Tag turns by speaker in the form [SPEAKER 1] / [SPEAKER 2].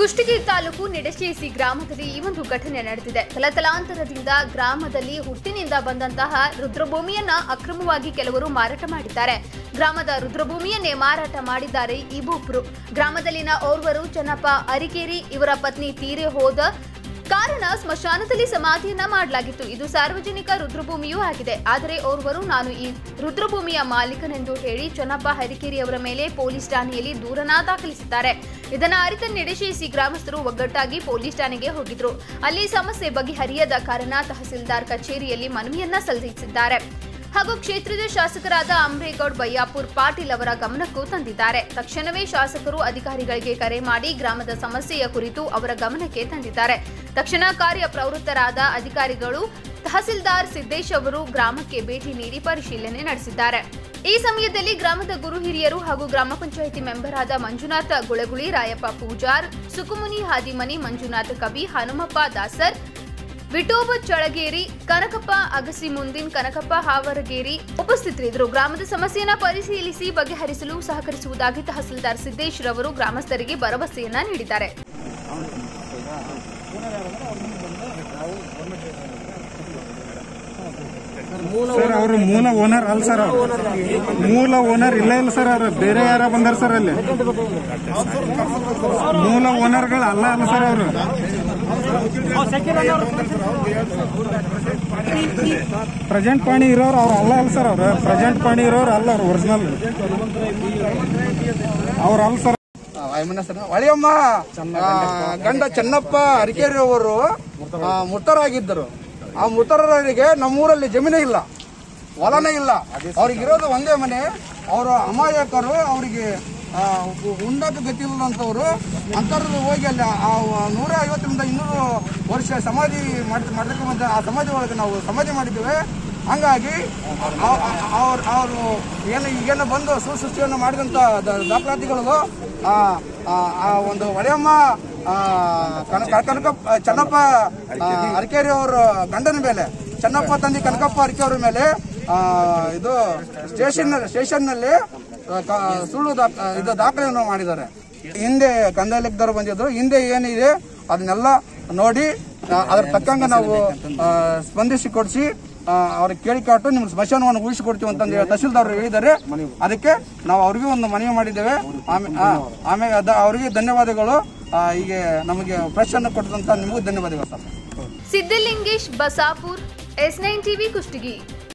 [SPEAKER 1] ಕುಷ್ಟಗಿ ತಾಲೂಕು ನಿಡಶೇಸಿ ಗ್ರಾಮದಲ್ಲಿ ಈ ಒಂದು ಘಟನೆ ನಡೆದಿದೆ ತಲತಲಾಂತರದಿಂದ ಗ್ರಾಮದಲ್ಲಿ ಹುಟ್ಟಿನಿಂದ ಬಂದಂತಹ ರುದ್ರಭೂಮಿಯನ್ನ ಅಕ್ರಮವಾಗಿ ಕೆಲವರು ಮಾರಾಟ ಮಾಡಿದ್ದಾರೆ ಗ್ರಾಮದ ರುದ್ರಭೂಮಿಯನ್ನೇ ಮಾರಾಟ ಮಾಡಿದ್ದಾರೆ ಇಬ್ಬೊಬ್ರು ಗ್ರಾಮದಲ್ಲಿನ ಓರ್ವರು ಚನ್ನಪ್ಪ ಅರಿಕೇರಿ ಇವರ ಪತ್ನಿ ತೀರೆ ಹೋದ ಕಾರಣ ಸ್ಮಶಾನದಲ್ಲಿ ಸಮಾಧಿಯನ್ನ ಮಾಡಲಾಗಿತ್ತು ಇದು ಸಾರ್ವಜನಿಕ ರುದ್ರಭೂಮಿಯೂ ಆಗಿದೆ ಆದರೆ ಓರ್ವರು ನಾನು ಈ ರುದ್ರಭೂಮಿಯ ಮಾಲೀಕನೆಂದು ಹೇಳಿ ಚನ್ನಪ್ಪ ಹರಿಕೇರಿ ಅವರ ಮೇಲೆ ಪೊಲೀಸ್ ಠಾಣೆಯಲ್ಲಿ ದೂರನ ದಾಖಲಿಸಿದ್ದಾರೆ ಇದನ್ನ ಅರಿತ ನಿಡಶೇಸಿ ಗ್ರಾಮಸ್ಥರು ಒಗ್ಗಟ್ಟಾಗಿ ಪೊಲೀಸ್ ಠಾಣೆಗೆ ಹೋಗಿದ್ರು ಅಲ್ಲಿ ಸಮಸ್ಯೆ ಬಗೆಹರಿಯದ ಕಾರಣ ತಹಸೀಲ್ದಾರ್ ಕಚೇರಿಯಲ್ಲಿ ಮನವಿಯನ್ನ ಸಲ್ಲಿಸಿದ್ದಾರೆ ಹಾಗೂ ಕ್ಷೇತ್ರದ ಶಾಸಕರಾದ ಅಮ್ರೇಗೌಡ್ ಬಯ್ಯಾಪುರ್ ಪಾಟೀಲ್ ಅವರ ಗಮನಕ್ಕೂ ತಂದಿದ್ದಾರೆ ತಕ್ಷಣವೇ ಶಾಸಕರು ಅಧಿಕಾರಿಗಳಿಗೆ ಕರೆ ಮಾಡಿ ಗ್ರಾಮದ ಸಮಸ್ಯೆಯ ಕುರಿತು ಅವರ ಗಮನಕ್ಕೆ ತಂದಿದ್ದಾರೆ ತಕ್ಷಣ ಕಾರ್ಯ ಪ್ರವೃತ್ತರಾದ ಅಧಿಕಾರಿಗಳು ತಹಸೀಲ್ದಾರ್ ಸಿದ್ದೇಶ್ ಅವರು ಗ್ರಾಮಕ್ಕೆ ಭೇಟಿ ನೀಡಿ ಪರಿಶೀಲನೆ ನಡೆಸಿದ್ದಾರೆ ಈ ಸಮಯದಲ್ಲಿ ಗ್ರಾಮದ ಗುರು ಹಿರಿಯರು ಹಾಗೂ ಗ್ರಾಮ ಪಂಚಾಯಿತಿ ಮೆಂಬರ್ ಆದ ಮಂಜುನಾಥ ಗುಳಗುಳಿ ರಾಯಪ್ಪ ಪೂಜಾರ್ ಸುಕುಮುನಿ ಹಾದಿಮನಿ ಮಂಜುನಾಥ ಕವಿ ಹನುಮಪ್ಪ ದಾಸರ್ ವಿಠೋಬ ಚಳಗೇರಿ ಕನಕಪ್ಪ ಅಗಸಿ ಮುಂದಿನ್ ಕನಕಪ್ಪ ಹಾವರಗೇರಿ ಉಪಸ್ಥಿತರಿದ್ದರು ಗ್ರಾಮದ ಸಮಸ್ಯೆಯನ್ನ ಪರಿಶೀಲಿಸಿ ಬಗೆಹರಿಸಲು ಸಹಕರಿಸುವುದಾಗಿ ತಹಸೀಲ್ದಾರ್ ಸಿದ್ದೇಶ್ ರವರು ಗ್ರಾಮಸ್ಥರಿಗೆ ಭರವಸೆಯನ್ನ ನೀಡಿದ್ದಾರೆ
[SPEAKER 2] ಸರ್ ಅವರು ಮೂಲ ಓನರ್ ಅಲ್ಲ ಸರ್ ಅವರು ಮೂಲ ಓನರ್ ಇಲ್ಲ ಇಲ್ಲ ಸರ್ ಅವರು ಬೇರೆ ಯಾರ ಬಂದಾರ ಸರ್ ಅಲ್ಲಿ ಮೂಲ ಓನರ್ಗಳು ಅಲ್ಲ ಅಲ್ಲ ಸರ್ ಅವರು ಪ್ರೆಸೆಂಟ್ ಪಾಣಿ ಇರೋರು ಅವ್ರು ಅಲ್ಲ ಅಲ್ಲ ಸರ್ ಅವ್ರು ಪ್ರೆಸೆಂಟ್ ಪಾಣಿ ಇರೋರು ಅಲ್ಲ ಅವ್ರು ಒರಿಜಿನಲ್ ಅವ್ರು ಅಲ್ಲ ಸರ್
[SPEAKER 3] ವಾಯುಮನ ಸರ್ ಹೊಳೆಯಮ್ಮ ಆ, ಗಂಡ ಚೆನ್ನಪ್ಪ ಅರಿಕೇರಿ ಅವರು ಆ, ಮುತ್ತರಾಗಿದ್ದರು ಆ ಮುತ್ತರರಿಗೆ ನಮ್ಮೂರಲ್ಲಿ ಜಮೀನೇ ಇಲ್ಲ ಹೊಲನೇ ಇಲ್ಲ ಅವ್ರಿಗಿರೋದು ಒಂದೇ ಮನೆ ಅವರು ಅಮಾಯಕರು ಅವರಿಗೆ ಉಂಡಕ್ಕೆ ಗತಿಲ್ಲದಂಥವ್ರು ಅಂಥವ್ರು ಹೋಗಿ ಅಲ್ಲಿ ಆ ನೂರ ಐವತ್ತರಿಂದ ಇನ್ನೂರು ವರ್ಷ ಸಮಾಧಿ ಮಾಡಿ ಮಾಡಲಿಕ್ಕೆ ಬಂದ ಆ ಸಮಾಧಿ ಒಳಗೆ ನಾವು ಸಮಾಧಿ ಮಾಡಿದ್ದೇವೆ ಹಂಗಾಗಿ ಅವ್ರು ಅವರು ಏನು ಈಗೇನು ಬಂದು ಸುಸೃಷ್ಟಿಯನ್ನು ಮಾಡಿದಂಥ ದ- ದಾಖಲಾತಿಗಳು ಆ ಆ- ಆ ಒಂದು ಒಡೆಯಮ್ಮ ಆ, ಕನ- ಕ- ಕನಕಪ್ಪ ಚನ್ನಪ್ಪ ಆ, ಅರಕೇರಿ ಅವರ ಗಂಡನ ಮೇಲೆ ಚನ್ನಪ್ಪ ತಂದೆ ಕನಕಪ್ಪ ಅರಕೆ ಅವರ ಮೇಲೆ ಆ, ಇದು ಸ್ಟೇಷನ್ ಸ್ಟೇಷನ್ನಲ್ಲಿ ಆ, ಕ- ಸುಳ್ಳು ದಾಖ ಇದು ದಾಖಲೆಯನ್ನು ಮಾಡಿದ್ದಾರೆ ಹಿಂದೆ ಕಂದಾಯ ಲೆಕ್ಕದವರು ಬಂದಿದ್ರು ಹಿಂದೆ ಏನಿದೆ ಅದನ್ನೆಲ್ಲ ನೋಡಿ ಆ, ಅದ್ರ ತಕ್ಕಂಗೆ ನಾವು ಆ, ಸ್ಪಂದಿಸಿ ಕೊಡಿಸಿ ಅವ್ರಿಗೆ ಕೇಳಿಕೊಟ್ಟು ನಿಮ್ಮ ಸ್ಮಶಾನವನ್ನು ಉಳಿಸಿಕೊಡ್ತೀವಿ ಅಂತಂದು ಹೇಳಿ ತಹಸೀಲ್ದಾರ್ ಹೇಳಿದ್ದಾರೆ ಅದಕ್ಕೆ ನಾವು ಅವ್ರಿಗೂ ಒಂದು ಮನವಿ ಮಾಡಿದ್ದೇವೆ ಆಮೇ- ಆ, ಆಮೇಲೆ ಅದ ಅವರಿಗೆ ಧನ್ಯವಾದಗಳು ಆ, ಹೀಗೆ ನಮಗೆ ಫ್ರೆಶ್ ಅನ್ನು ಕೊಟ್ಟಂತ ನಿಮಗೂ ಧನ್ಯವಾದಗಳು sir
[SPEAKER 1] Siddalingesh Basapur S nine TV Kushtagi